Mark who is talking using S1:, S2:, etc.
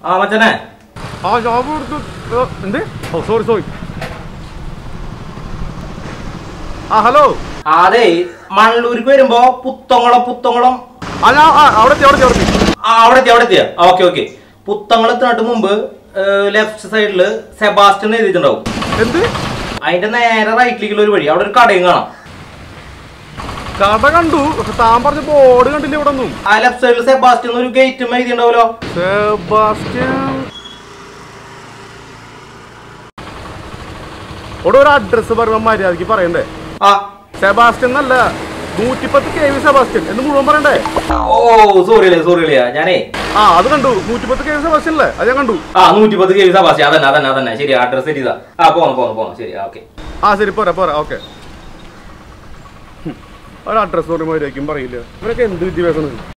S1: ആ മച്ചനെ
S2: ആ ജോബ് കൊടുത്തു ഏ, എന്ത് ഓ സോറി സോറി ആ ഹലോ
S1: ആ, അതെ മണ്ണൂർക്ക് വരുമ്പോ പുത്തങ്കുളം പുത്തങ്കുളം
S2: ആ ഞാൻ ആ, അവിടെ എത്തി അവിടെ എത്തി അവിടെ എത്തി
S1: ആ അവിടെ എത്തി അവിടെ എത്തിയ ഓക്കെ ഓക്കെ പുത്തങ്കുളം എത്തുന്നതിന് മുമ്പ് ലെഫ്റ്റ് സൈഡില് സെബാസ്റ്റ്യൻ എന്ന് എഴുതിയിട്ടുണ്ടാവും
S2: എന്ത്
S1: അതിന്റെ നേരെ റൈറ്റിലേക്കുള്ള ഒരു വഴി അവിടെ ഒരു കടയും കാണാം
S2: കട കണ്ടു പക്ഷെ താൻ പറഞ്ഞ ബോർഡ് കണ്ടില്ല ഇവിടെ ഒന്നും
S1: ആ ലെഫ്റ്റ് സൈഡിൽ സെബാസ്റ്റ്യൻ ഒരു ഗേറ്റും എഴുതിയിട്ടുണ്ടാവല്ലോ
S2: സെബാസ്റ്റ്യൻ ഇവിടെ ഒരു അഡ്രസ് പറയുമ്പോ മര്യാദക്ക് പറയണ്ടേ
S1: ആ
S2: സെബാസ്റ്റ്യൻ എന്നല്ല നൂറ്റിപ്പത്ത് കെ വി സെബാസ്റ്റ്യൻ എന്ന് മുഴുവൻ പറയണ്ടേ
S1: ഓ സോറി അല്ലേ സോറി അല്ലേ ഞാനേ
S2: ആ അത് കണ്ടു നൂറ്റിപ്പത്ത് കെ വി സെബാസ്റ്റ്യൻ അല്ലേ അത് ഞാൻ കണ്ടു
S1: ആ നൂറ്റി പത്ത് കെ വി സെബാസ്റ്റ്യൻ അതന്നെ അതന്നെ അതന്നെ ശരി അഡ്രസ് ചെയ്താ ആ പോന്നു പോന്നു പോന്നു ശരി ഓക്കെ
S2: ആ ശരി പോരാ പോരാ ഓക്കെ ഒരു അഡ്രസ് പറയുമ്പോൾ മര്യാദക്കും പറയില്ല ഇവരൊക്കെ എന്ത് വിദ്യാഭ്യാസമാണ്